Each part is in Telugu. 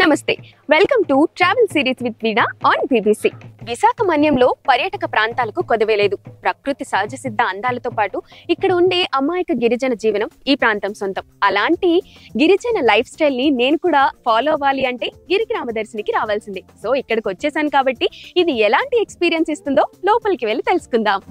నమస్తే welcome to travel series with Veeda on BBC Visakha మన్యంలో పర్యాటక ప్రాంతాలకు కొదవేలేదు ప్రకృతి సహజ సిద్ధ అందాలతో పాటు ఇక్కడ ఉండే అమాయక గిరిజన జీవనం ఈ ప్రాంతం సొంతం అలాంటి గిరిజన లైఫ్ స్టైల్ ని నేను కూడా ఫాలో అవ్వాలి అంటే గిరిగ్రామ దర్శనికి రావాల్సిందే సో ఇక్కడికి వచ్చేసాను కాబట్టి ఇది ఎలాంటి ఎక్స్పీరియన్స్ ఇస్తుందో లోపలికి వెళ్ళి తెలుసుకుందాం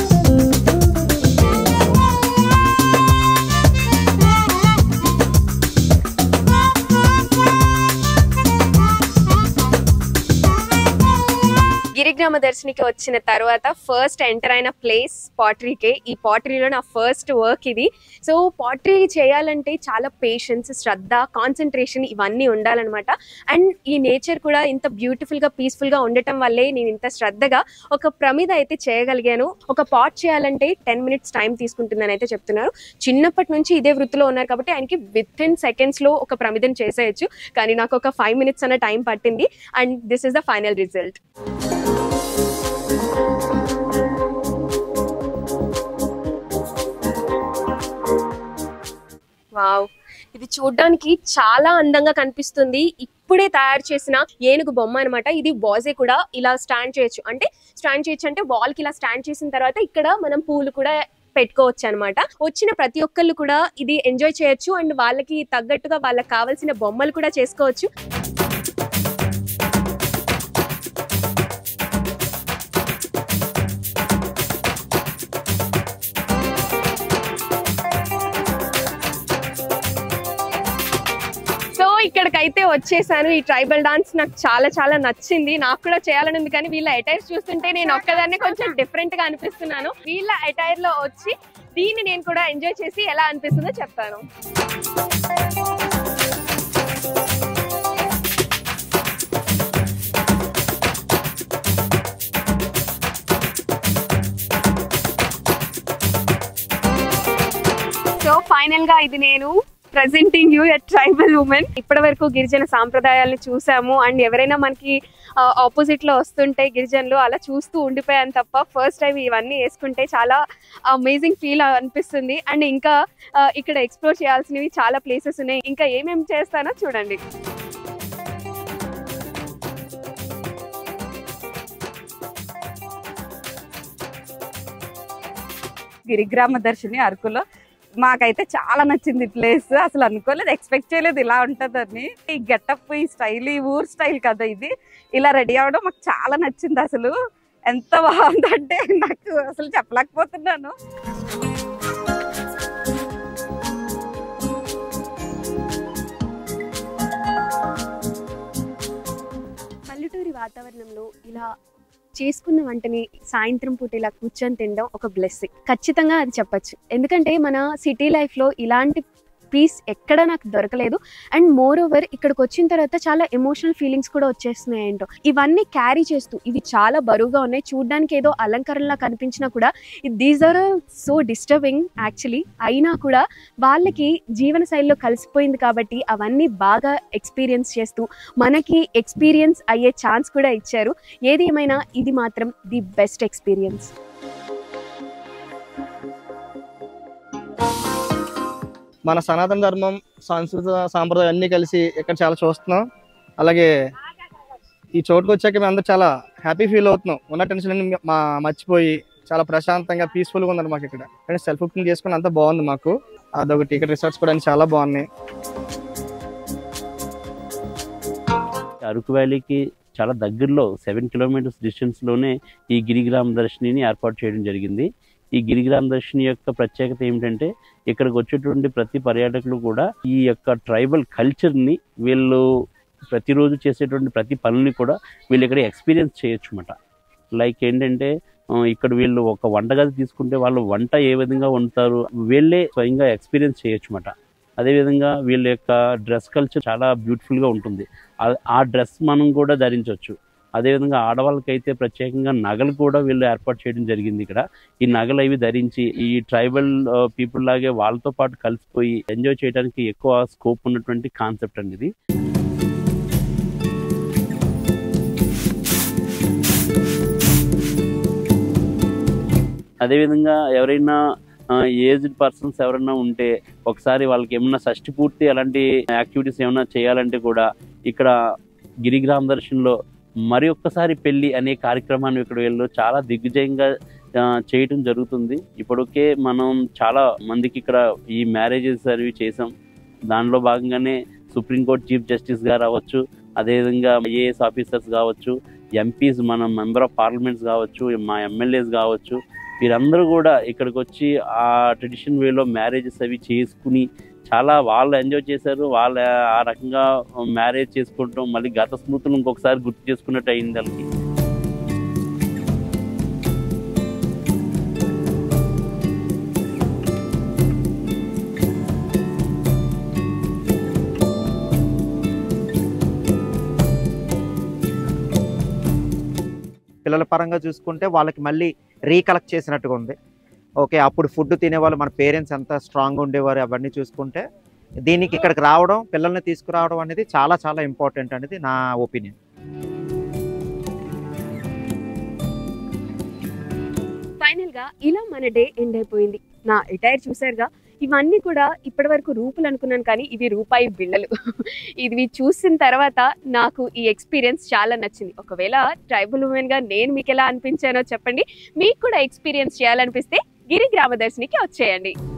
గిరిగ్రామ దర్శనికి వచ్చిన తర్వాత ఫస్ట్ ఎంటర్ అయిన ప్లేస్ పాటరీకే ఈ పాటరీలో నా ఫస్ట్ వర్క్ ఇది సో పాటరీ చేయాలంటే చాలా పేషెన్స్ శ్రద్ధ కాన్సన్ట్రేషన్ ఇవన్నీ ఉండాలన్నమాట అండ్ ఈ నేచర్ కూడా ఇంత బ్యూటిఫుల్ గా పీస్ఫుల్ గా ఉండటం వల్లే నేను ఇంత శ్రద్ధగా ఒక ప్రమిద అయితే చేయగలిగాను ఒక పాట్ చేయాలంటే టెన్ మినిట్స్ టైం తీసుకుంటుందని అయితే చెప్తున్నారు చిన్నప్పటి నుంచి ఇదే వృత్తిలో ఉన్నారు కాబట్టి ఆయనకి విత్ ఇన్ సెకండ్స్ లో ఒక ప్రమిదను చేసేయచ్చు కానీ నాకు ఒక ఫైవ్ మినిట్స్ అన్న టైం పట్టింది and this is the final result wow ఇది చూడడానికి చాలా అందంగా కనిపిస్తుంది ఇప్పుడే తయారు చేసిన ఏనుగు బొమ్మ అన్నమాట ఇది వాజే కూడా ఇలా స్టాండ్ చేయొచ్చు అంటే స్టాండ్ చేయొచ్చు అంటే వాల్ కి ఇలా స్టాండ్ చేసిన తర్వాత ఇక్కడ మనం పూలు కూడా పెట్టుకోవచ్చు అనమాట వచ్చిన ప్రతి ఒక్కళ్ళు కూడా ఇది ఎంజాయ్ చేయొచ్చు అండ్ వాళ్ళకి తగ్గట్టుగా వాళ్ళకి కావాల్సిన బొమ్మలు కూడా చేసుకోవచ్చు సో ఇక్కడికైతే వచ్చేసాను ఈ ట్రైబల్ డాన్స్ నాకు చాలా చాలా నచ్చింది నాకు కూడా చేయాలని ఉంది కానీ వీళ్ళ అటైర్స్ చూస్తుంటే నేను ఒక్కదాన్ని కొంచెం డిఫరెంట్ గా అనిపిస్తున్నాను వీళ్ళ అటైర్ లో వచ్చి దీన్ని నేను కూడా ఎంజాయ్ చేసి ఎలా అనిపిస్తుందో చెప్తాను సో ఫైనల్ గా ఇది నేను presenting you a tribal women ఇప్పటి వరకు గిరిజన సాంప్రదాయాలను చూసాము అండ్ ఎవరైనా మనకి ఆపోజిట్ లో వస్తుంటే గిరిజనులు అలా చూస్తూ ఉండిపోయాను తప్ప ఫస్ట్ టైం ఇవన్నీ వేసుకుంటే చాలా అమేజింగ్ ఫీల్ అనిపిస్తుంది అండ్ ఇంకా ఆ, ఇక్కడ ఎక్స్ప్లోర్ చేయాల్సినవి చాలా ప్లేసెస్ ఉన్నాయి ఇంకా ఏమేమి చేస్తానో చూడండి గిరిగ్రామ దర్శిని అరకులో మాకైతే చాలా నచ్చింది ప్లేస్ అసలు అనుకోలేదు ఎక్స్పెక్ట్ చేయలేదు ఇలా ఉంటుందని ఈ గెటప్ ఈ స్టైల్ ఈ ఊర్ స్టైల్ కదా ఇది ఇలా రెడీ అవ్వడం మాకు చాలా నచ్చింది అసలు ఎంత బాగుందంటే నాకు అసలు చెప్పలేకపోతున్నాను పల్లెటూరి వాతావరణంలో ఇలా చేసుకున్న వంటని సాయంత్రం పూట ఇలా కూర్చొని తినడం ఒక బ్లెస్సింగ్ ఖచ్చితంగా అది చెప్పొచ్చు ఎందుకంటే మన సిటీ లైఫ్లో ఇలాంటి పీస్ ఎక్కడ నాకు దొరకలేదు అండ్ మోర్ ఓవర్ ఇక్కడికి వచ్చిన తర్వాత చాలా ఎమోషనల్ ఫీలింగ్స్ కూడా వచ్చేస్తున్నాయి ఏంటో ఇవన్నీ క్యారీ చేస్తూ ఇవి చాలా బరువుగా ఉన్నాయి చూడడానికి ఏదో అలంకరణలా కనిపించినా కూడా these are so disturbing actually అయినా కూడా వాళ్ళకి జీవన శైలిలో కలిసిపోయింది కాబట్టి అవన్నీ బాగా ఎక్స్పీరియన్స్ చేస్తూ మనకి ఎక్స్పీరియన్స్ అయ్యే ఛాన్స్ కూడా ఇచ్చారు ఏది ఏమైనా ఇది మాత్రం ది బెస్ట్ ఎక్స్పీరియన్స్ మన సనాతన ధర్మం సాంస్కృతిక సాంప్రదాయం అన్నీ కలిసి ఇక్కడ చాలా చూస్తున్నాం అలాగే ఈ చోటుకు వచ్చాక మేము అందరూ చాలా హ్యాపీ ఫీల్ అవుతున్నాం ఉన్న టెన్షన్ అన్ని మా మర్చిపోయి చాలా ప్రశాంతంగా పీస్ఫుల్గా ఉందండి మాకు ఇక్కడ కానీ సెల్ఫ్ కుకింగ్ చేసుకుని అంతా బాగుంది మాకు అదొకటి ఇక్కడ రిసార్ట్స్ కూడా అన్ని చాలా బాగున్నాయి అరకు వ్యాలీకి చాలా దగ్గరలో సెవెన్ కిలోమీటర్స్ డిస్టెన్స్లోనే ఈ గిరిగ్రామ దర్శినిని ఏర్పాటు చేయడం జరిగింది ఈ గిరిగ్రామ దర్శిని యొక్క ప్రత్యేకత ఏమిటంటే ఇక్కడికి వచ్చేటువంటి ప్రతి పర్యాటకులు కూడా ఈ యొక్క ట్రైబల్ కల్చర్ని వీళ్ళు ప్రతిరోజు చేసేటువంటి ప్రతి పనుల్ని కూడా వీళ్ళు ఇక్కడ ఎక్స్పీరియన్స్ చేయొచ్చు అన్నమాట లైక్ ఏంటంటే ఆ, ఇక్కడ వీళ్ళు ఒక వంటగది తీసుకుంటే వాళ్ళు వంట ఏ విధంగా వండుతారు వీళ్ళే స్వయంగా ఎక్స్పీరియన్స్ చేయొచ్చు అన్నమాట అదేవిధంగా వీళ్ళ యొక్క డ్రెస్ కల్చర్ చాలా బ్యూటిఫుల్గా ఉంటుంది ఆ- ఆ డ్రెస్ మనం కూడా ధరించవచ్చు అదేవిధంగా ఆడవాళ్ళకైతే ప్రత్యేకంగా నగలు కూడా వీళ్ళు ఏర్పాటు చేయడం జరిగింది ఇక్కడ ఈ నగలు అవి ధరించి ఈ ట్రైబల్ పీపుల్ లాగే వాళ్ళతో పాటు కలిసిపోయి ఎంజాయ్ చేయడానికి ఎక్కువ స్కోప్ ఉన్నటువంటి కాన్సెప్ట్ అండి ఇది అదేవిధంగా ఎవరైనా ఏజ్డ్ పర్సన్స్ ఎవరైనా ఉంటే ఒకసారి వాళ్ళకి ఏమన్నా షష్టి పూర్తి అలాంటి యాక్టివిటీస్ ఏమైనా చేయాలంటే కూడా ఇక్కడ గిరిగ్రామ దర్శన్లో మరి ఒక్కసారి పెళ్లి అనే కార్యక్రమాన్ని ఇక్కడ వీళ్ళు చాలా దిగ్విజయంగా ఆ, చేయటం జరుగుతుంది ఇప్పటికే మనం చాలా మందికి ఇక్కడ ఈ మ్యారేజెస్ అనేవి చేసాం దానిలో భాగంగానే సుప్రీంకోర్టు చీఫ్ జస్టిస్ గారు అవ్వచ్చు అదేవిధంగా ఐఏఎస్ ఆఫీసర్స్ కావచ్చు ఎంపీస్ మన మెంబర్ ఆఫ్ పార్లమెంట్స్ కావచ్చు మా ఎమ్మెల్యేస్ కావచ్చు వీరందరూ కూడా ఇక్కడికి వచ్చి ఆ ట్రెడిషన్ వేలో మ్యారేజెస్ అవి చేసుకుని చాలా వాళ్ళు ఎంజాయ్ చేశారు వాళ్ళు ఆ రకంగా మ్యారేజ్ చేసుకుంటాం మళ్ళీ గత స్మృతులు ఇంకొకసారి గుర్తు చేసుకున్నట్టు అయింది వాళ్ళకి పిల్లల పరంగా చూసుకుంటే వాళ్ళకి మళ్ళీ రీకలెక్ట్ చేసినట్టుగా ఉంది ఓకే అప్పుడు ఫుడ్ తినేవాళ్ళు మన పేరెంట్స్ ఎంత స్ట్రాంగ్ ఉండేవారు అవన్నీ చూసుకుంటే దీనికి ఇక్కడికి రావడం పిల్లల్ని తీసుకురావడం అనేది చాలా చాలా ఇంపార్టెంట్ అనేది నా ఒపీనియన్ ఫైనల్ గా ఇలా మన డే ఎండ్ అయిపోయింది నా ఎటైర్ చూసారుగా ఇవన్నీ కూడా ఇప్పటి వరకు రూపులు అనుకున్నాను కానీ ఇవి రూపాయి బిళ్ళలు ఇది చూసిన తర్వాత నాకు ఈ ఎక్స్పీరియన్స్ చాలా నచ్చింది ఒకవేళ ట్రైబల్ ఉమెన్ గా నేను మీకు ఎలా అనిపించానో చెప్పండి మీకు కూడా ఎక్స్పీరియన్స్ చేయాలనిపిస్తే గిరి గ్రామ దర్శనికి వచ్చేయండి